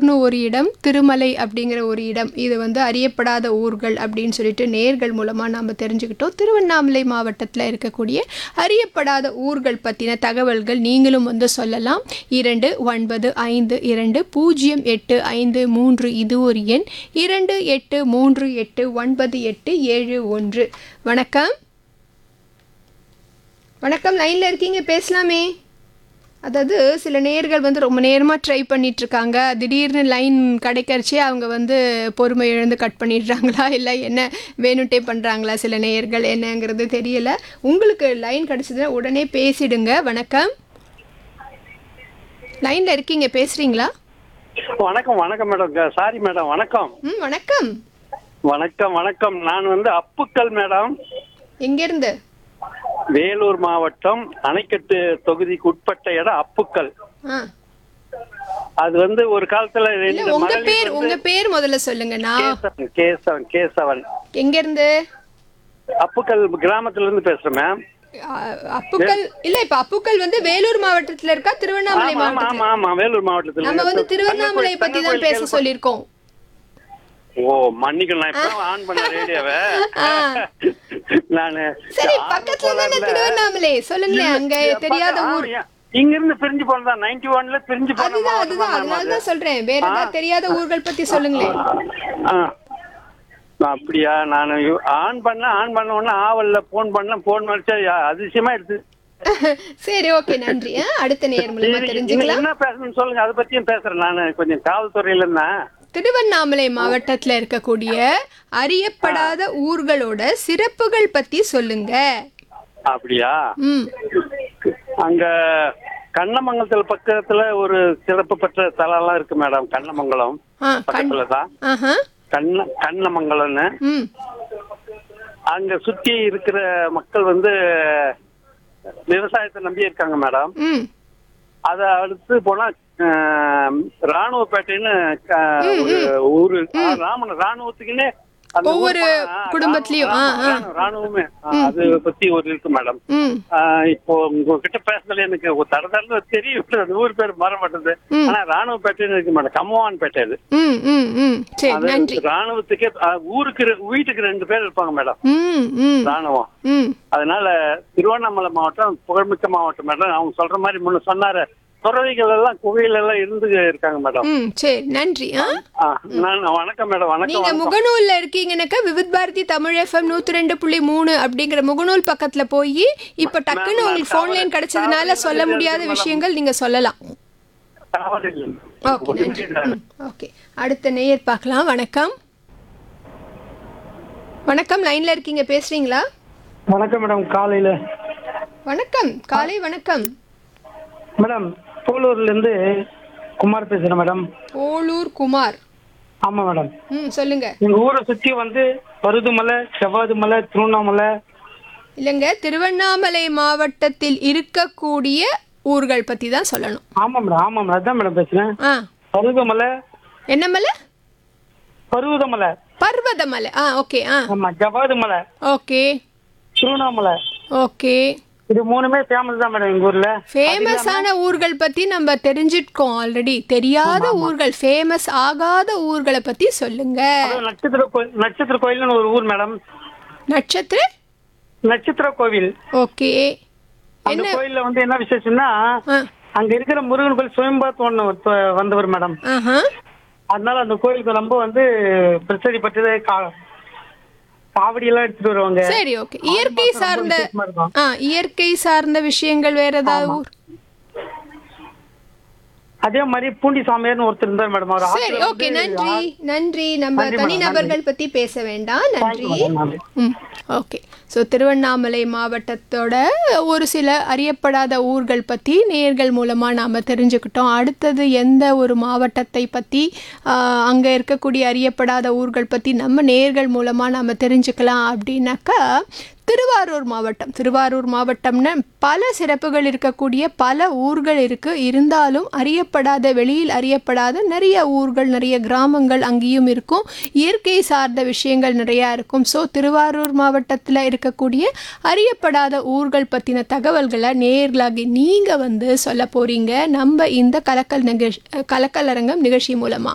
திருவாரூர்னு ஒரு இடம் திருமலை அப்படிங்கிற ஒரு இடம் இது வந்து அறியப்படாத ஊர்கள் அப்படின்னு சொல்லிட்டு நேர்கள் மூலமாக நாம் தெரிஞ்சுக்கிட்டோம் திருவண்ணாமலை மாவட்டத்தில் இருக்கக்கூடிய அறியப்படாத ஊர்கள் பற்றின தகவல்கள் நீங்களும் வந்து சொல்லலாம் இரண்டு ஒன்பது ஐந்து இரண்டு பூஜ்ஜியம் எட்டு ஐந்து மூன்று இது ஒரு எண் இரண்டு எட்டு மூன்று எட்டு ஒன்பது எட்டு ஏழு ஒன்று வணக்கம் வணக்கம் லைனில் இருக்கீங்க பேசலாமே அதாவது சில நேர்கள் வந்து ரொம்ப நேரமாக ட்ரை பண்ணிட்டு இருக்காங்க திடீர்னு லைன் கிடைக்கிறச்சே அவங்க வந்து பொறுமை இழந்து கட் பண்ணிடுறாங்களா இல்லை என்ன வேணுட்டே பண்ணுறாங்களா சில நேயர்கள் என்னங்கிறது தெரியல உங்களுக்கு லைன் கிடச்சதுன்னா உடனே பேசிடுங்க வணக்கம் லைனில் இருக்கீங்க பேசுகிறீங்களா வணக்கம் வணக்கம் மேடம் சாரி மேடம் வணக்கம் ம் வணக்கம் வணக்கம் வணக்கம் நான் வந்து அப்புக்கல் மேடம் எங்கேருந்து வேலூர் மாவட்டம் அணைக்கட்டு தொகுதிக்கு உட்பட்ட இடம் அப்புக்கல் ஆ அது வந்து ஒரு காலத்துல இல்லை ரெண்டு உங்கள் மகளிர் பேர் வந்து உங்கள் பேர் முதல்ல சொல்லுங்க நான் கேசவன் கேசவன் கேசவன் எங்கேருந்து அப்புக்கல் கிராமத்துல இருந்து பேசுறேன் மேம் அ- அப்புக்கல் இல்லை இப்போ அப்புக்கல் வந்து வேலூர் மாவட்டத்தில் இருக்கா திருவண்ணாமலை ஆமா ஆமா மாவட்டத்தில் ஆமா ஆமா வேலூர் மாவட்டத்துல நம்ம வந்து இருக்கு. திருவண்ணாமலை தங்கக்கோயில்- பத்தி தான் பேச தங்கக்கோயில் சொல்லியிருக்கோம் ஓ மன்னிக்கணும் நான் இப்ப ஆன் பண்ண ரேடியோவை நானு சரி ஆர்வ பக்கத்துல தானே கோளாறுல- திருவண்ணாமலை சொல்லுங்களேன் அங்க இல்ல, தெரியாத பக்க- ஊர் ஆ, இங்க இருந்து பிரிஞ்சு போனதா நைன்டி ஒன்ல பிரிஞ்சு போன அதுதான் மாவட்டமா அதுதான் மேம் அதனால அது? தான் சொல்றேன் வேற ஏதாவது தெரியாத ஊர்கள் பத்தி சொல்லுங்களேன் ஆ. அப்படியா நான் ஆன் பண்ண ஆன் பண்ண உடனே ஆவல்ல போன் பண்ண போன் வச்சா அதிசயமா எடுத்து சரி ஓகே நன்றி ஆ, அடுத்த நேர் மூலமா சரி, தெரிஞ்சுக்கலாம் என்ன பேசணும்னு சொல்லுங்க அதை பத்தியும் பேசுறேன் நான் கொஞ்சம் காவல்துறையில இருந்தேன் திருவண்ணாமலை மாவட்டத்துல இருக்கக்கூடிய அறியப்படாத ஊர்களோட சிறப்புகள் பத்தி சொல்லுங்க அப்படியா ம் அங்க கண்ணமங்கலத்துல பக்கத்துல ஒரு சிறப்பு பெற்ற தலம் எல்லாம் இருக்கு மேடம் கண்ணமங்கலம் ஆ கண் பக்கத்துல தான் ஆஹா கண்ண கண்ணமங்கலம்னு ம் அங்க சுத்தி இருக்கிற மக்கள் வந்து விவசாயத்தை நம்பி இருக்காங்க மேடம் ம் அத அடுத்து போனா ஆஹ், ராணுவப்பேட்டைன்னு ஆஹ், ஒரு ஊரு ஆஹ், ராமன் ராணுவத்துக்குன்னே அந்த ஊர் ஒவ்வொரு போனா, ஆஹ், குடும்பத்திலயும், ஆ, ராணுவ- ஆ. ராணுவ- ராணுவமே ஆஹ், அது பத்தி ஒரு இருக்கு மேடம் ம் ஆஹ், இப்போ உங்ககிட்ட பேசுனதுல எனக்கு ஒரு தடதடன்னு தெரியும் அந்த ஊர் பேர் மற மாட்டேது ம். ஆனா ராணுவப்பேட்டைன்னு இருக்கு மேடம் கம்மவான் பேட்டை அது ம் ம் ம் சரி அது நன்றி ராணுவத்துக்கே ஆஹ், ஊருக்கு ரெ- வீட்டுக்கு ரெண்டு பேர் இருப்பாங்க மேடம் ம் ம் ராணுவம் ம் அதனால திருவண்ணாமலை மாவட்டம் புகழ்மிக்க மாவட்டம் மேடம் அவங்க சொல்ற மாதிரி முன்ன சொன்னாரு துறவிகள் எல்லாம் குகையில எல்லாம் இருந்து இருக்காங்க மேடம் ம் சரி நன்றி ஆ ஆ, நான் வணக்கம் மேடம் வணக்கம் நீங்க வணக்கம் முகநூல்ல இருக்கீங்கன்னாக்கா விவித் பாரதி தமிழ் எஃப்எம் நூத்தி ரெண்டு புள்ளி மூணு அப்படிங்கிற முகநூல் பக்கத்துல போய் இப்ப டக்குன்னு நான் உங்களுக்கு ஃபோன் லைன் தவறு- கிடைச்சதுனால தவறு சொல்ல இல்லை, முடியாத மேடம். விஷயங்கள் நீங்க சொல்லலாம் தவறு இல்லை. ஓகே நன்றி ம், ஓகே அடுத்த நேயர் பார்க்கலாம் வணக்கம் வணக்கம் லைன்ல இருக்கீங்க பேசுறீங்களா வணக்கம் மேடம் காலையில வணக்கம் காலை வணக்கம் மேடம் போலூர்ல இருந்து குமார் பேசுறேன் மேடம் ஓலூர் குமார் ஆமா மேடம் ம் சொல்லுங்க எங்க ஊரை சுத்தி வந்து பருதுமலை செவ்வாது மலை திருவண்ணாமலை இல்லைங்க திருவண்ணாமலை மாவட்டத்தில் இருக்கக்கூடிய ஊர்கள் பத்தி தான் சொல்லணும் ஆமா மேடம் ஆமா மேடம் அதான் மேடம் பேசுறேன் ஆ பருதுமலை என்ன மலை பருவதமலை பர்வதமலை ஆ ஓகே ஆ ஆமா ஜவாது மலை ஓகே திருவண்ணாமலை ஓகே இது மூணுமே ஃபேமஸ் தான் மேடம் எங்க ஊர்ல ஃபேமஸான ஊர்கள் பத்தி நம்ம தெரிஞ்சிருக்கோம் ஆல்ரெடி தெரியாத ஊர்கள் ஃபேமஸ் ஆகாத ஊர்களை பத்தி சொல்லுங்க அப்புறம் நட்சத்திர கோயில் நட்சத்திர கோயில்னு ஒரு ஊர் மேடம் நட்சத்திர நட்சத்திர கோவில் ஓகே அந்த என்ன கோயில்ல வந்து என்ன விசேஷம்னா ஆ அங்க இருக்கிற முருகன் கோயில் சுயம்பாத் ஒண்ணு ஒருத்த- வந்தவர் மேடம் ஆஹா அதனால அந்த கோயிலுக்கு ரொம்ப வந்து பிரசித்தி பட்டது கா காவடி எல்லாம் எடுத்துட்டு வருவாங்க சரி ஓகே இயற்கை மாசம் ரொம்ப சார்ந்த விசேஷமா இருக்கும். ஆ இயற்கை சார்ந்த விஷயங்கள் வேற ஏதாவது ஊர் அதே மாதிரி பூண்டி சாமியார்னு ஒருத்தர் இருந்தார் மேடம் அவர் சரி ஆத்துல ஓகே வந்து நன்றி நன்றி நம்ம நன்றி, தனி madam, நபர்கள் பத்தி பேச வேண்டாம் Thank you, நன்றி madam, நன்றி. ம் ஓகே ஸோ திருவண்ணாமலை மாவட்டத்தோட ஒரு சில அறியப்படாத ஊர்கள் பற்றி நேர்கள் மூலமாக நாம் தெரிஞ்சுக்கிட்டோம் அடுத்தது எந்த ஒரு மாவட்டத்தை பற்றி அங்கே இருக்கக்கூடிய அறியப்படாத ஊர்கள் பற்றி நம்ம நேர்கள் மூலமாக நாம் தெரிஞ்சுக்கலாம் அப்படின்னாக்கா திருவாரூர் மாவட்டம் திருவாரூர் மாவட்டம்னு பல சிறப்புகள் இருக்கக்கூடிய பல ஊர்கள் இருக்குது இருந்தாலும் அறியப்படாத வெளியில் அறியப்படாத நிறைய ஊர்கள் நிறைய கிராமங்கள் அங்கேயும் இருக்கும் இயற்கை சார்ந்த விஷயங்கள் நிறையா இருக்கும் ஸோ திருவாரூர் மாவட்டத்தில் இருக்கக்கூடிய அறியப்படாத ஊர்கள் பற்றின தகவல்களை நேர்களாகி நீங்கள் வந்து சொல்ல போகிறீங்க நம்ம இந்த கலக்கல் நிகழ்ச்சி கலக்கல் அரங்கம் நிகழ்ச்சி மூலமாக